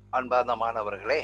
அன்பார்ந்த மாணவர்களே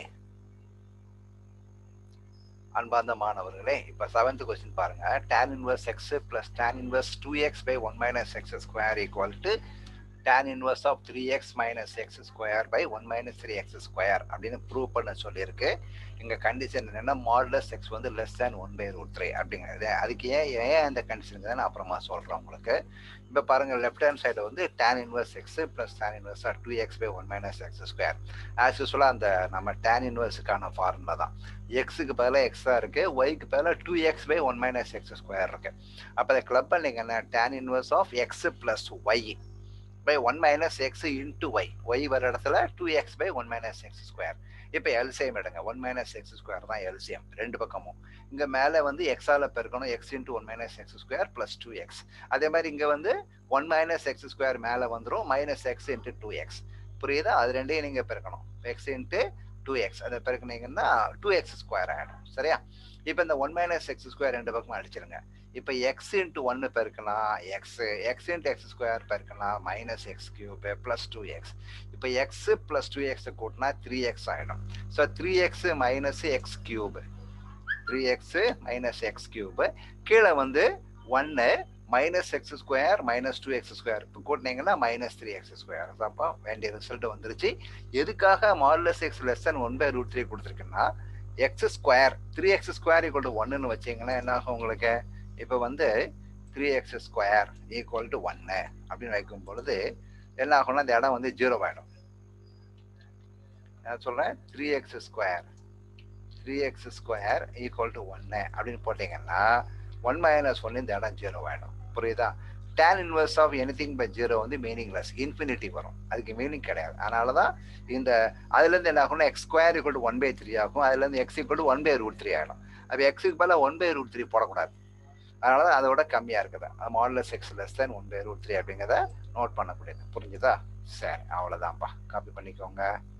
அன்பார்ந்த மாணவர்களே இப்போ செவன்த் கொஸ்டின் பாருங்க tan inverse x plus tan inverse two x by one minus x square equal to tan inverse of three x minus x square by one minus three x square அப்படின்னு prove பண்ண சொல்லியிருக்கு இங்க condition என்னன்னா modulus x வந்து less than one by root three அப்படிங்கிறது அதுக்கு ஏன் ஏன் அந்த கண்டிஷனுக்கு தான் நான் அப்புறமா சொல்றேன் உங்களுக்கு இப்போ பாருங்க லெஃப்ட் ஹேண்ட் சைடு வந்து tan inverse x plus tan inverse of two x by one minus x square as யூஸ்வலாக அந்த நம்ம tan இன்வர்ஸுக்கான ஃபார்முலா தான் எக்ஸுக்கு பதிலாக எக்ஸா இருக்கு ஒய்க்கு பதிலாக two x by one minus x square இருக்கு அப்போ அதை கிளப் பண்ணீங்கன்னா tan inverse of x plus y by one minus x into y y வர இடத்துல two x by one minus x square இப்போ எல்சிஎம் எடுங்க ஒன் மைனஸ் எக்ஸ் ஸ்கொயர் தான் LCM ரெண்டு பக்கமும் இங்கே மேலே வந்து எக்ஸால பெருக்கணும் x into one minus x square plus two x அதே மாதிரி இங்கே வந்து ஒன் மைனஸ் எக்ஸ் ஸ்கொயர் மேலே வந்துடும் minus x into two x புரியுதா அது ரெண்டையும் நீங்கள் பெருக்கணும் எக்ஸ் இன்ட்டு டூ எக்ஸ் அதை பெருக்குனீங்கன்னா டூ எக்ஸ் ஸ்கொயர் ஆகிடும் சரியா இப்போ இந்த ஒன் மைனஸ் எக்ஸ் ஸ்கொயர் ரெண்டு பக்கம் அடிச்சிருங்க இப்போ எக்ஸ் இன்ட்டு ஒன்று பெருக்கலாம் x x into x square பெருக்கலாம் minus x cube plus two x இப்போ எக்ஸ் ப்ளஸ் டூ எக்ஸ் கூட்டினா த்ரீ எக்ஸ் ஆகிடும் so three x minus x cube three x minus x cube கீழே வந்து ஒன்று minus x square minus two x square இப்போ கூட்டினீங்கன்னா minus three x square அப்போ வேண்டிய ரிசல்ட் வந்துருச்சு எதுக்காக modulus x less than one by root three கொடுத்துருக்குன்னா x square three x square equal to ஒன்னுன்னு வச்சிங்கன்னா என்ன ஆகும் உங்களுக்கு இப்போ வந்து three x square equal to ஒன்னு அப்படின்னு வைக்கும் பொழுது என்ன ஆகும்னா இந்த இடம் வந்து ஜீரோ ஆகிடும் நான் சொல்கிறேன் three x square three x square equal to ஒன்னு அப்படின்னு போட்டிங்கன்னா ஒன் மைனஸ் ஒன்று இந்த இடம் ஜீரோ ஆகிடும் புரியுதா tan inverse of anything by zero வந்து மீனிங்லெஸ் இன்ஃபினிட்டி வரும் அதுக்கு மீனிங் கிடையாது அதனால தான் இந்த அதுலேருந்து என்ன ஆகும்னா x square equal to one by three ஆகும் அதுலேருந்து x equal to one by root three ஆகிடும் அப்போ எக்ஸுக்கு பதிலாக ஒன் பை ரூட் த்ரீ போடக்கூடாது அதனால தான் அதோட கம்மியாக இருக்குது அது modulus x less than one by root three அப்படிங்கிறத நோட் பண்ணக்கூடியது புரிஞ்சுதா சரி அவ்வளோதான்ப்பா காப்பி பண்ணிக்கோங்க